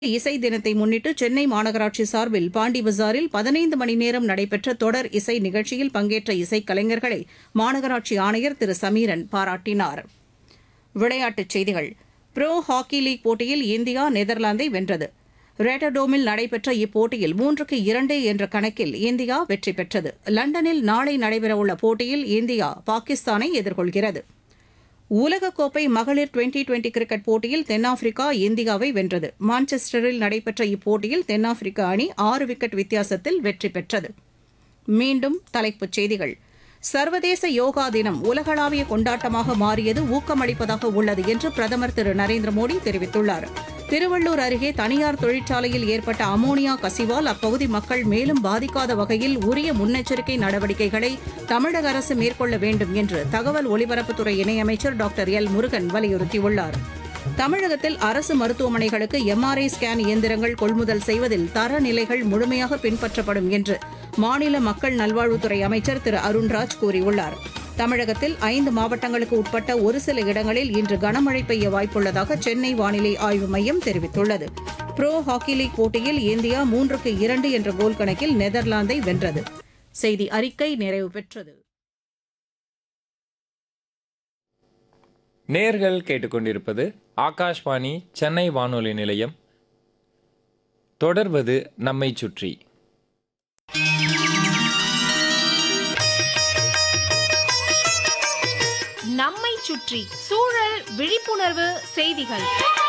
இசை தினத்தை முன்னிட்டு சென்னை மாநகராட்சி சார்பில் பாண்டி பஜாரில் பதினைந்து மணி நேரம் நடைபெற்ற தொடர் இசை நிகழ்ச்சியில் பங்கேற்ற இசைக்கலைஞர்களை மாநகராட்சி ஆணையர் திரு சமீரன் பாராட்டினார் விளையாட்டுச் செய்திகள் ப்ரோ ஹாக்கி லீக் போட்டியில் இந்தியா நெதர்லாந்தை வென்றது ரேட்டர்டோமில் நடைபெற்ற இப்போட்டியில் மூன்றுக்கு இரண்டு என்ற கணக்கில் இந்தியா வெற்றி பெற்றது லண்டனில் நாளை நடைபெறவுள்ள போட்டியில் இந்தியா பாகிஸ்தானை எதிர்கொள்கிறது உலகக்கோப்பை மகளிர் டுவெண்டி டுவெண்டி கிரிக்கெட் போட்டியில் தென்னாப்பிரிக்கா இந்தியாவை வென்றது மான்செஸ்டரில் நடைபெற்ற இப்போட்டியில் தென்னாப்பிரிக்க அணி ஆறு விக்கெட் வித்தியாசத்தில் வெற்றி பெற்றது மீண்டும் தலைப்புச் செய்திகள் சர்வதேச யோகா தினம் உலகளாவிய கொண்டாட்டமாக மாறியது ஊக்கமளிப்பதாக உள்ளது என்று பிரதமர் திரு நரேந்திர மோடி தெரிவித்துள்ளார் திருவள்ளூர் அருகே தனியார் தொழிற்சாலையில் ஏற்பட்ட அமோனியா கசிவால் அப்பகுதி மக்கள் மேலும் பாதிக்காத வகையில் உரிய முன்னெச்சரிக்கை நடவடிக்கைகளை தமிழக அரசு மேற்கொள்ள வேண்டும் என்று தகவல் ஒலிபரப்புத்துறை இணையமைச்சர் டாக்டர் எல் முருகன் வலியுறுத்தியுள்ளார் தமிழகத்தில் அரசு மருத்துவமனைகளுக்கு எம்ஆர்ஐ ஸ்கேன் இயந்திரங்கள் கொள்முதல் செய்வதில் தரநிலைகள் முழுமையாக பின்பற்றப்படும் என்று மாநில மக்கள் நல்வாழ்வுத்துறை அமைச்சர் திரு அருண்ராஜ் கூறியுள்ளார் தமிழகத்தில் ஐந்து மாவட்டங்களுக்கு உட்பட்ட ஒரு சில இடங்களில் இன்று கனமழை பெய்ய வாய்ப்புள்ளதாக சென்னை வானிலை ஆய்வு மையம் தெரிவித்துள்ளது ப்ரோ ஹாக்கி லீக் போட்டியில் இந்தியா மூன்றுக்கு இரண்டு என்ற கோல் கணக்கில் நெதர்லாந்தை வென்றது செய்தி அறிக்கை நிறைவு பெற்றது நேர்கள் கேட்டுக்கொண்டிருப்பது ஆகாஷ்வாணி சென்னை வானொலி நிலையம் தொடர்வது நம்மை சுற்றி நம்மை சுற்றி சூழல் விழிப்புணர்வு செய்திகள்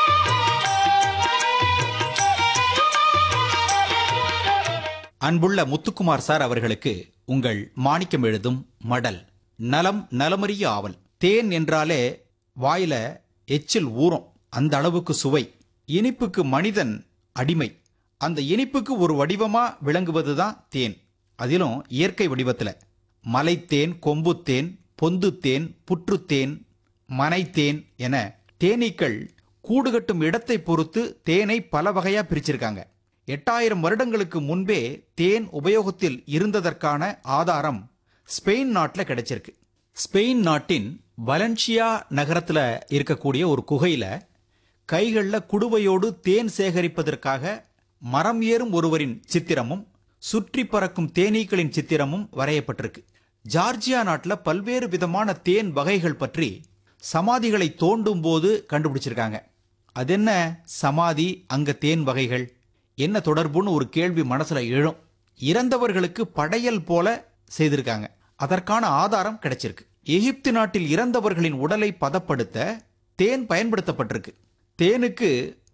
அன்புள்ள முத்துக்குமார் சார் அவர்களுக்கு உங்கள் மாணிக்கம் எழுதும் மடல் நலம் நலமறிய ஆவல் தேன் என்றாலே வாயில எச்சில் ஊறும் அந்த அளவுக்கு சுவை இனிப்புக்கு மனிதன் அடிமை அந்த இனிப்புக்கு ஒரு வடிவமா விளங்குவதுதான் தேன் அதிலும் இயற்கை வடிவத்துல மலைத்தேன் கொம்புத்தேன் பொந்துத்தேன் புற்றுத்தேன் மனைத்தேன் என தேனீக்கள் கூடுகட்டும் இடத்தை பொறுத்து தேனை பல வகையா பிரிச்சிருக்காங்க எட்டாயிரம் வருடங்களுக்கு முன்பே தேன் உபயோகத்தில் இருந்ததற்கான ஆதாரம் ஸ்பெயின் நாட்டில் கிடைச்சிருக்கு ஸ்பெயின் நாட்டின் வலன்சியா நகரத்துல இருக்கக்கூடிய ஒரு குகையில கைகள்ல குடுவையோடு தேன் சேகரிப்பதற்காக மரம் ஏறும் ஒருவரின் சித்திரமும் சுற்றி பறக்கும் தேனீக்களின் சித்திரமும் வரையப்பட்டிருக்கு ஜார்ஜியா நாட்டில் பல்வேறு விதமான தேன் வகைகள் பற்றி சமாதிகளை தோண்டும் போது கண்டுபிடிச்சிருக்காங்க அதென்ன சமாதி அங்க தேன் வகைகள் என்ன தொடர்புன்னு ஒரு கேள்வி மனசுல எழும் இறந்தவர்களுக்கு படையல் போல செய்திருக்காங்க அதற்கான ஆதாரம் கிடைச்சிருக்கு எகிப்து நாட்டில் இறந்தவர்களின் உடலை பதப்படுத்த தேன் பயன்படுத்தப்பட்டிருக்கு தேனுக்கு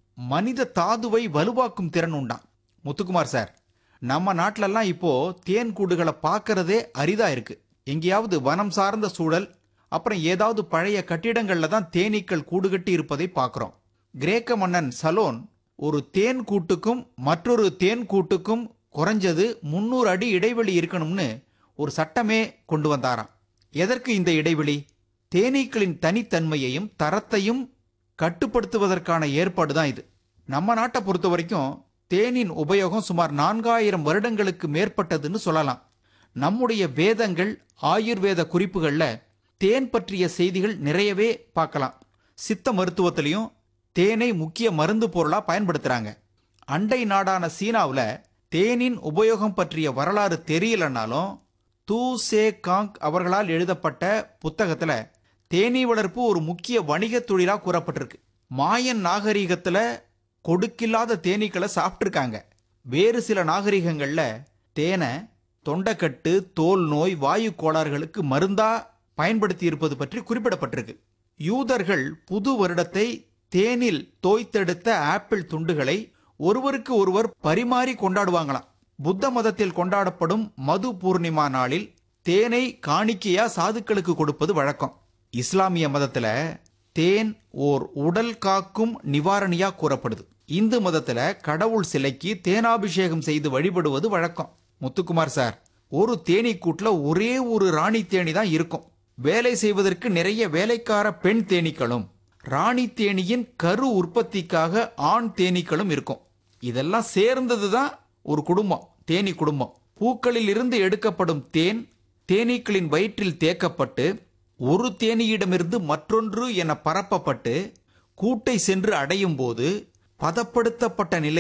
மனித தாதுவை வலுவாக்கும் திறன் உண்டாம் முத்துக்குமார் சார் நம்ம நாட்டிலெல்லாம் இப்போ தேன் கூடுகளை பார்க்கறதே அரிதா இருக்கு எங்கேயாவது வனம் சார்ந்த சூழல் அப்புறம் ஏதாவது பழைய கட்டிடங்கள்ல தான் தேனீக்கள் கூடுகட்டி இருப்பதை பார்க்கிறோம் கிரேக்க மன்னன் சலோன் ஒரு தேன் கூட்டுக்கும் மற்றொரு தேன் கூட்டுக்கும் குறைஞ்சது முன்னூறு அடி இடைவெளி இருக்கணும்னு ஒரு சட்டமே கொண்டு வந்தாராம் எதற்கு இந்த இடைவெளி தேனீக்களின் தனித்தன்மையையும் தரத்தையும் கட்டுப்படுத்துவதற்கான ஏற்பாடு தான் இது நம்ம நாட்டை பொறுத்த வரைக்கும் தேனின் உபயோகம் சுமார் நான்காயிரம் வருடங்களுக்கு மேற்பட்டதுன்னு சொல்லலாம் நம்முடைய வேதங்கள் ஆயுர்வேத குறிப்புகள்ல தேன் பற்றிய செய்திகள் நிறையவே பார்க்கலாம் சித்த மருத்துவத்திலையும் தேனை முக்கிய மருந்து பொருளா பயன்படுத்துறாங்க அண்டை நாடான சீனாவுல தேனின் உபயோகம் பற்றிய வரலாறு தெரியலனாலும் தூ சே காங் அவர்களால் எழுதப்பட்ட புத்தகத்துல தேனீ வளர்ப்பு ஒரு முக்கிய வணிக தொழிலா கூறப்பட்டிருக்கு மாயன் நாகரீகத்துல கொடுக்கில்லாத தேனீக்களை சாப்பிட்டிருக்காங்க வேறு சில நாகரிகங்கள்ல தேனை தொண்டைக்கட்டு தோல் நோய் வாயு கோளாறுகளுக்கு மருந்தா பயன்படுத்தி இருப்பது பற்றி குறிப்பிடப்பட்டிருக்கு யூதர்கள் புது வருடத்தை தேனில் தோய்த்தெடுத்த ஆப்பிள் துண்டுகளை ஒருவருக்கு ஒருவர் பரிமாறி கொண்டாடுவாங்களாம் புத்த மதத்தில் கொண்டாடப்படும் மது பூர்ணிமா நாளில் தேனை காணிக்கையா சாதுக்களுக்கு கொடுப்பது வழக்கம் இஸ்லாமிய மதத்துல தேன் ஓர் உடல் காக்கும் நிவாரணியா கூறப்படுது இந்து மதத்துல கடவுள் சிலைக்கு தேனாபிஷேகம் செய்து வழிபடுவது வழக்கம் முத்துக்குமார் சார் ஒரு தேனீ கூட்டுல ஒரே ஒரு ராணி தேனி தான் இருக்கும் வேலை செய்வதற்கு நிறைய வேலைக்கார பெண் தேனீக்களும் ராணி தேனியின் கரு உற்பத்திக்காக ஆண் தேனீக்களும் இருக்கும் இதெல்லாம் சேர்ந்தது தான் ஒரு குடும்பம் தேனீ குடும்பம் பூக்களில் இருந்து எடுக்கப்படும் தேன் தேனீக்களின் வயிற்றில் தேக்கப்பட்டு ஒரு தேனீயிடமிருந்து மற்றொன்று என பரப்பப்பட்டு கூட்டை சென்று அடையும் போது பதப்படுத்தப்பட்ட நிலை